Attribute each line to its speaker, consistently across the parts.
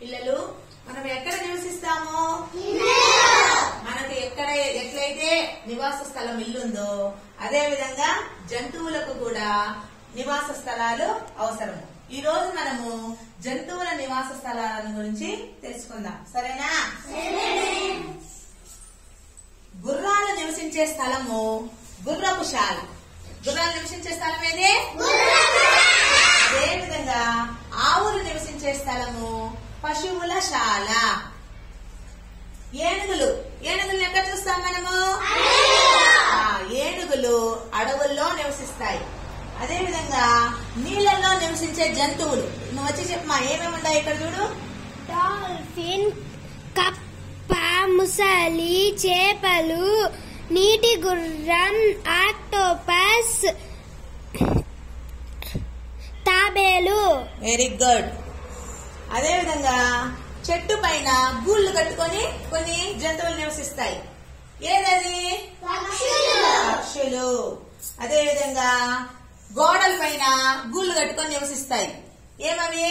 Speaker 1: పిల్లలు మనం ఎక్కడ నివసిస్తాము మనకు ఎక్కడ ఎట్లయితే నివాస స్థలం ఇల్లుందో అదే విధంగా జంతువులకు కూడా నివాస స్థలాలు అవసరం ఈ రోజు మనము జంతువుల నివాస స్థలాల గురించి తెలుసుకుందాం సరేనా గుర్రాలు నివసించే స్థలము గుర్రపు శాల గుర్రాలు నివసించే స్థలం ఏది అదే విధంగా ఆవులు నివసించే స్థలము పశువుల శాల ఏనుగులు ఏనుగులు ఎక్కడ చూస్తాం మనము ఆ, ఏనుగులు అడవుల్లో నివసిస్తాయి అదే విధంగా నీళ్ళల్లో నివసించే జంతువులు నువ్వు వచ్చి చెప్పమా ఏమేమి ఉన్నాయి ఇక్కడ చూడు
Speaker 2: డాల్ఫిన్ కప్ప ముసలి చేపలు నీటి గుర్రం ఆక్టోపస్ తాబేలు
Speaker 1: వెరీ గుడ్ అదే విధంగా చెట్టు పైన గూళ్ళు కట్టుకొని కొన్ని జంతువులు నివసిస్తాయి ఏదది పక్షులు అదే విధంగా గోడల పైన గూళ్ళు కట్టుకొని నివసిస్తాయి ఏమవి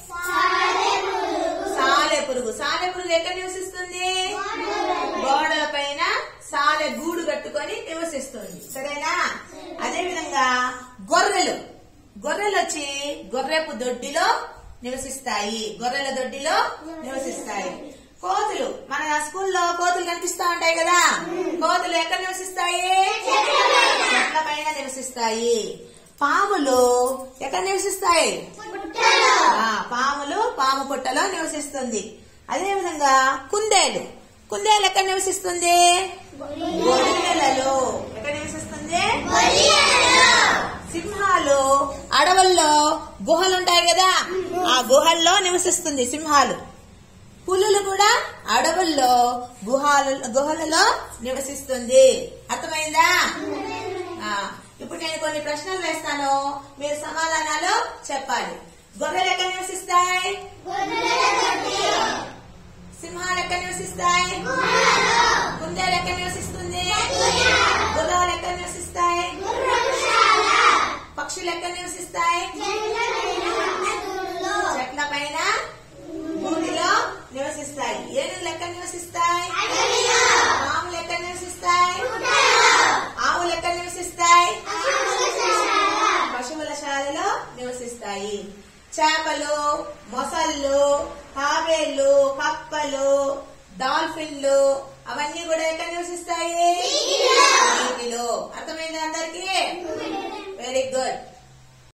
Speaker 1: సాలె పురుగు సాలె పురుగు ఎక్కడ నివసిస్తుంది గోడల పైన సాలె గూడు కట్టుకొని నివసిస్తుంది సరేనా అదే విధంగా గొర్రెలు గొర్రెలు వచ్చి గొర్రెపు దొడ్డిలో నివసిస్తాయి గొర్రెల దొడ్డిలో నివసిస్తాయి కోతులు మన స్కూల్లో కోతులు కనిపిస్తా ఉంటాయి కదా కోతులు ఎక్కడ నివసిస్తాయి చెట్ల పైన నివసిస్తాయి పాములు ఎక్కడ నివసిస్తాయి ఆ, పాములు పాము పుట్టలో నివసిస్తుంది అదే విధంగా కుందేలు కుందేలు ఎక్కడ నివసిస్తుంది గొర్రెలలో ఎక్కడ నివసిస్తుంది సింహాలు అడవుల్లో గుహలు ఉంటాయి కదా ఆ గుహల్లో నివసిస్తుంది సింహాలు పులులు కూడా అడవుల్లో గుహాలు గుహలలో నివసిస్తుంది అర్థమైందా ఆ, ఇప్పుడు నేను కొన్ని ప్రశ్నలు వేస్తాను మీరు సమాధానాలు చెప్పాలి గొర్రెలు ఎక్కడ నివసిస్తాయి సింహాలు ఎక్కడ నివసిస్తాయి కుందేలు ఎక్కడ నివసిస్తుంది గుర్రాలు ఎక్కడ నివసిస్తాయి పక్షులు ఎక్కడ నివసిస్తాయి చెట్ల పైన భూమిలో నివసిస్తాయి ఏనుగులు ఎక్కడ నివసిస్తాయి పాములు ఎక్కడ నివసిస్తాయి ఆవులు ఎక్కడ నివసిస్తాయి పశువుల శాలలో నివసిస్తాయి చేపలు మొసళ్ళు తాబేళ్లు కప్పలు డాల్ఫిన్లు అవన్నీ కూడా ఎక్కడ నివసిస్తాయి నీటిలో అర్థమైంది అందరికి వెరీ గుడ్